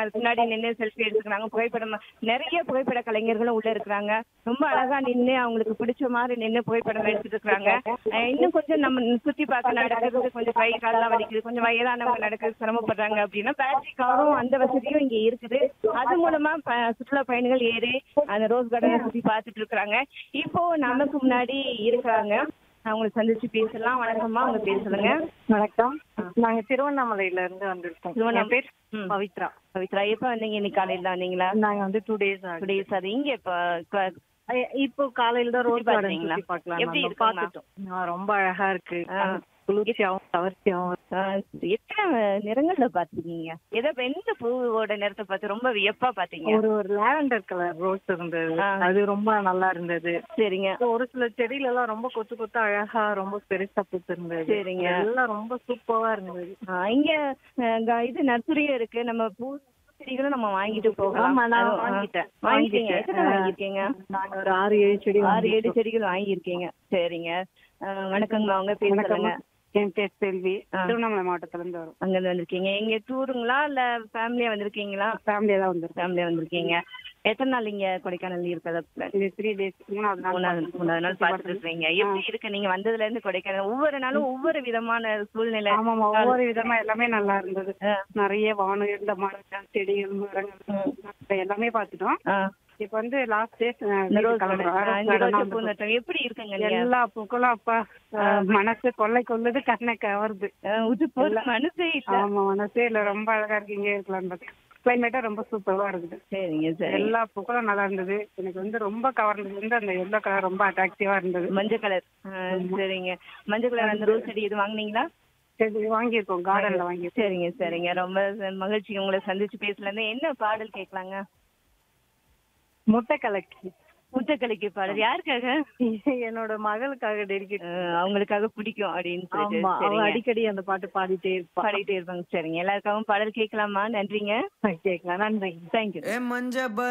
அதுக்கு முன்னாடி நின்று செல்ஃபி எடுத்துக்கிறாங்க புகைப்படம் நிறைய புகைப்பட கலைஞர்களும் உள்ள இருக்கிறாங்க ரொம்ப அழகா நின்று அவங்களுக்கு பிடிச்ச மாதிரி நின்று புகைப்படம் எடுத்துட்டு இருக்காங்க அஹ் இன்னும் கொஞ்சம் நம்ம சுத்தி பார்க்க நடக்கிறது கொஞ்சம் கை காலெல்லாம் வலிக்குது கொஞ்சம் வயதானவங்க நடக்கிறது சிரமப்படுறாங்க அப்படின்னா பேட்டரி காரும் அந்த வசதியும் இங்க இருக்குது அது மூலமா ப- சுற்றுலா பயணிகள் ஏறி அந்த ரோஸ் கார்டனை சுத்தி பார்த்துட்டு இருக்காங்க இப்போ நமக்கு முன்னாடி இருக்கிறாங்க அவங்களை சந்திச்சு பேசலாம் வணக்கம்மா அவங்க பேர் சொல்லுங்க வணக்கம் நாங்க திருவண்ணாமலையில இருந்து வந்திருக்கோம் திருவண்ணாமலை. என் பேர் ம். பவித்ரா பவித்ரா எப்ப வந்தீங்க இன்னைக்கு காலையில தான் வந்தீங்களா நாங்க வந்து டூ டேஸ் ஆகுது டேஸ் அது இங்க இப்ப க- ஐ- இப்போ காலையில தான் சுத்தி ரோஸ் கார்டன் பார்த்தீங்களா? சுத்தி பார்க்கலாம் எப்படி நம்ம இருக்குங்களா? பார்த்துட்டோம் ஆ, ரொம்ப அழகா இருக்கு ஆ. குளிர்ச்சியாவும் கவர்ச்சியாவும் ஆ, எத்தனை நிறங்கள்ல பாத்துருக்கீங்க எதை எந்த பூவோட நிறத்தை பார்த்து ரொம்ப வியப்பா பாத்தீங்க ஒரு ஒரு லாவெண்டர் கலர் ரோஸ் இருந்தது ஆ. அது ரொம்ப நல்லா இருந்தது சரிங்க ஒரு சில செடியில எல்லாம் ரொம்ப கொத்து கொத்து அழகா ரொம்ப பெருசா பூத்து இருந்தது சரிங்க. எல்லாம் ரொம்ப சூப்பரா இருந்தது ஆ, இங்க அஹ், க- இது நர்சரியும் இருக்கு நம்ம பூ செடிகளும் நம்ம வாங்கிட்டு போகலாம் ஆமா, நான் அது- ஆ, வாங்கிட்டேன். வாங்கிட்டீங்க வாங்கிட்டேன். எத்தனை ஆ. வாங்கியிருக்கீங்க நாங்க ஒரு ஆறு ஏழு செடி ஆறு ஏழு வாங்கியிருக்கோம். செடிகள் வாங்கியிருக்கீங்க சரிங்க ஆ, வணக்கங்கம்மா அவங்க பேர் வணக்கம் சொல்லுங்க என் பேர் செல்வி ஆ. திருவண்ணாமலை மாவட்டத்துல இருந்து வரும் அங்க இருந்து வந்திருக்கீங்க எங்க டூருங்களா இல்ல ஃபேமிலியா வந்திருக்கீங்களா ஃபேமிலியா தான் வந்திருக்கோம் ஃபேமிலியா வந்திருக்கீங்க எத்தனை நாள் இங்க கொடைக்கானல் இருக்கிறத இது த்ரீ டேஸ் மூணாவது நாள் மூணாவது மூணாவது நாள் பார்த்துட்டு இருக்கீங்க எப்படி இருக்கு நீங்க வந்ததுல இருந்து கொடைக்கானல் ஒவ்வொரு நாளும் ஒவ்வொரு விதமான சூழ்நிலை ஆமாமா ஒவ்வொரு விதமா எல்லாமே நல்லா இருந்தது ஆ. நிறைய வானம் இருந்த மரங்கள் செடிகள் மரங்கள் எல்லாமே பார்த்துட்டோம் ஆ, இப்ப வந்து லாஸ்ட் டே இந்த ரோஸ் garden. ஆ, இந்த ரோஜா பூந்தோட்டம் எப்படி இருக்குங்க நீங்க எல்லா பூக்களும் அப்பா ஆ, மனசு கொள்ளை கொள்ளுது கண்ணை கவருது ஆ, விட்டு போற மனசே இல்ல ஆமா மனசே இல்ல ரொம்ப அழகா இருக்கு இங்கே இருக்கலாம் கிளைமேட்டா ரொம்ப சூப்பரா இருக்குது சரிங்க சரி எல்லா பூக்களும் நல்லா இருந்தது எனக்கு வந்து ரொம்ப கவர்ந்தது வந்து அந்த எல்லோ கலர் ரொம்ப அட்ராக்டிவா இருந்தது மஞ்சள் கலர் சரிங்க மஞ்சள் கலர் அந்த ரோஸ் செடி இது வாங்குனீங்களா சரி வாங்கியிருக்கோம் கார்டன்ல வாங்கியிருக்கோம் சரிங்க சரிங்க ரொம்ப மகிழ்ச்சி உங்களை சந்திச்சு பேசல என்ன பாடல் கேட்கலாங்க முட்டை கலக்கி முத்தக்கலைக்கு பாடல் யாருக்காக என்னோட மகளுக்காக டெடிகேட் அஹ் அவங்களுக்காக பிடிக்கும் அப்படின்னு சொல்லிட்டு ஆமா அவ சரிங்க அடிக்கடி அந்த பாட்டு பாடிட்டே இருப்பா பாடிட்டே இருப்பாங்க சரிங்க எல்லாருக்காகவும் பாடல் கேட்கலாமா நன்றிங்க கேட்கலாம் நன்றி தேங்க்யூ ए मंजा